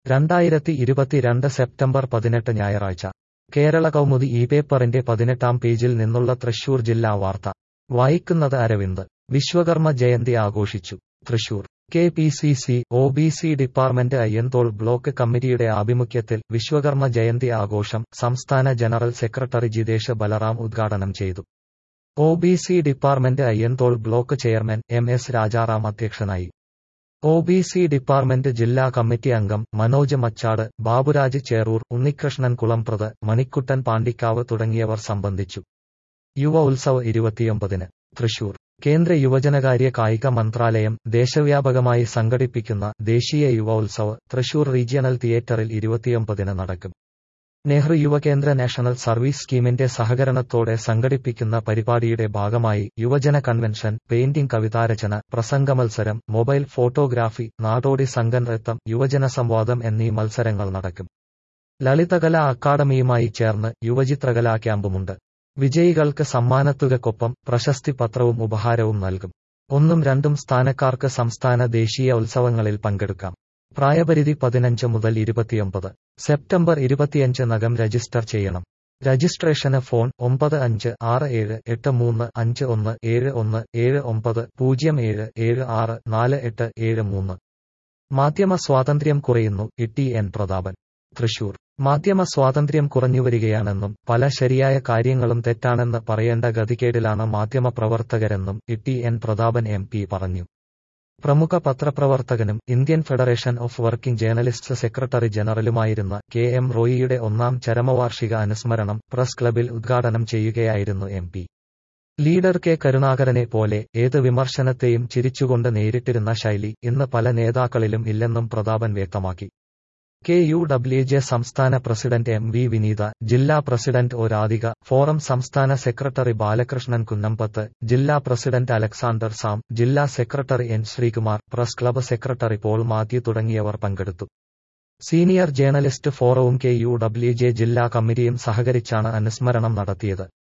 രണ്ടായിരത്തി ഇരുപത്തിരണ്ട് സെപ്റ്റംബർ പതിനെട്ട് ഞായറാഴ്ച കേരള കൗമുദി ഈ പേപ്പറിന്റെ പതിനെട്ടാം പേജിൽ നിന്നുള്ള തൃശൂർ ജില്ലാ വാർത്ത വായിക്കുന്നത് അരവിന്ദ് വിശ്വകർമ്മ ജയന്തി ആഘോഷിച്ചു Thrissur K P C C O B C department Ayyanthol block കമ്മിറ്റിയുടെ ആഭിമുഖ്യത്തിൽ വിശ്വകർമ്മ ജയന്തി ആഘോഷം സംസ്ഥാന ജനറൽ സെക്രട്ടറി ജിതേഷ് ബലറാം ഉദ്ഘാടനം ചെയ്തു O B C department Ayyanthol block chairman M S Rajaram അധ്യക്ഷനായി ഒ ബി സി ഡിപ്പാർട്ട്മെന്റ് ജില്ലാ കമ്മിറ്റി അംഗം മനോജ് മച്ചാട് ബാബുരാജ് ചേറൂർ ഉണ്ണികൃഷ്ണൻ കുളംപ്രത് മണിക്കുട്ടൻ പാണ്ടിക്കാവ് തുടങ്ങിയവർ സംബന്ധിച്ചു യുവ ഉത്സവ് ഇരുപത്തിയൊമ്പതിന് തൃശൂർ കേന്ദ്ര യുവജനകാര്യ കായിക മന്ത്രാലയം ദേശവ്യാപകമായി സംഘടിപ്പിക്കുന്ന ദേശീയ യുവ ഉത്സവ് തൃശൂർ റീജിയണൽ തിയേറ്ററിൽ ഇരുപത്തിയൊമ്പതിന് നടക്കും നെഹ്റു യുവകേന്ദ്ര നാഷണൽ സർവീസ് സ്കീമിന്റെ സഹകരണത്തോടെ സംഘടിപ്പിക്കുന്ന പരിപാടിയുടെ ഭാഗമായി യുവജന കൺവെൻഷൻ പെയിന്റിംഗ് കവിതാരചന പ്രസംഗ മത്സരം മൊബൈൽ ഫോട്ടോഗ്രാഫി നാടോടി സംഘനൃത്തം യുവജന സംവാദം എന്നീ മത്സരങ്ങൾ നടക്കും ലളിതകലാ അക്കാദമിയുമായി ചേർന്ന് യുവചിത്രകലാ ക്യാമ്പുമുണ്ട് വിജയികൾക്ക് സമ്മാനത്തുകക്കൊപ്പം പ്രശസ്തി പത്രവും ഉപഹാരവും നൽകും ഒന്നും രണ്ടും സ്ഥാനക്കാർക്ക് സംസ്ഥാന ദേശീയ ഉത്സവങ്ങളിൽ പങ്കെടുക്കാം പ്രായപരിധി പതിനഞ്ച് മുതൽ ഇരുപത്തിയൊമ്പത് സെപ്റ്റംബർ ഇരുപത്തിയഞ്ചിനകം രജിസ്റ്റർ ചെയ്യണം രജിസ്ട്രേഷന് ഫോൺ ഒമ്പത് അഞ്ച് ആറ് ഏഴ് എട്ട് മൂന്ന് അഞ്ച് ഒന്ന് ഏഴ് ഒന്ന് ഏഴ് ഒമ്പത് പൂജ്യം ഏഴ് ഏഴ് ആറ് നാല് എട്ട് ഏഴ് മൂന്ന് മാധ്യമ സ്വാതന്ത്ര്യം കുറയുന്നു ഇ എൻ പ്രതാപൻ തൃശൂർ മാധ്യമ സ്വാതന്ത്ര്യം കുറഞ്ഞുവരികയാണെന്നും പല ശരിയായ കാര്യങ്ങളും തെറ്റാണെന്ന് പറയേണ്ട ഗതികേടിലാണ് മാധ്യമപ്രവർത്തകരെന്നും E N Prathapan M P പറഞ്ഞു പ്രമുഖ പത്രപ്രവർത്തകനും Indian federation of working journalist secretary ജനറലുമായിരുന്ന കെ എം റോയിയുടെ ഒന്നാം ചരമവാർഷിക അനുസ്മരണം പ്രസ് ക്ലബിൽ ഉദ്ഘാടനം ചെയ്യുകയായിരുന്നു എം പി ലീഡർ കെ കരുണാകരനെ പോലെ ഏത് വിമർശനത്തെയും ചിരിച്ചുകൊണ്ട് നേരിട്ടിരുന്ന ശൈലി ഇന്ന് പല നേതാക്കളിലും ഇല്ലെന്നും പ്രതാപൻ വ്യക്തമാക്കി കെ യു ഡബ്ല്യു ജെ സംസ്ഥാന പ്രസിഡന്റ് എം വി വിനീത ജില്ലാ പ്രസിഡന്റ് ഒ രാധിക ഫോറം സംസ്ഥാന സെക്രട്ടറി ബാലകൃഷ്ണൻ കുന്നമ്പത്ത് ജില്ലാ പ്രസിഡന്റ് അലക്സാണ്ടർ സാം ജില്ലാ secretary N Sreekumar press club secretary Paul Mathew തുടങ്ങിയവർ പങ്കെടുത്തു സീനിയർ ജേർണലിസ്റ്റ് ഫോറവും കെ യു ഡബ്ല്യു ജെ ജില്ലാ കമ്മിറ്റിയും സഹകരിച്ചാണ് അനുസ്മരണം നടത്തിയത്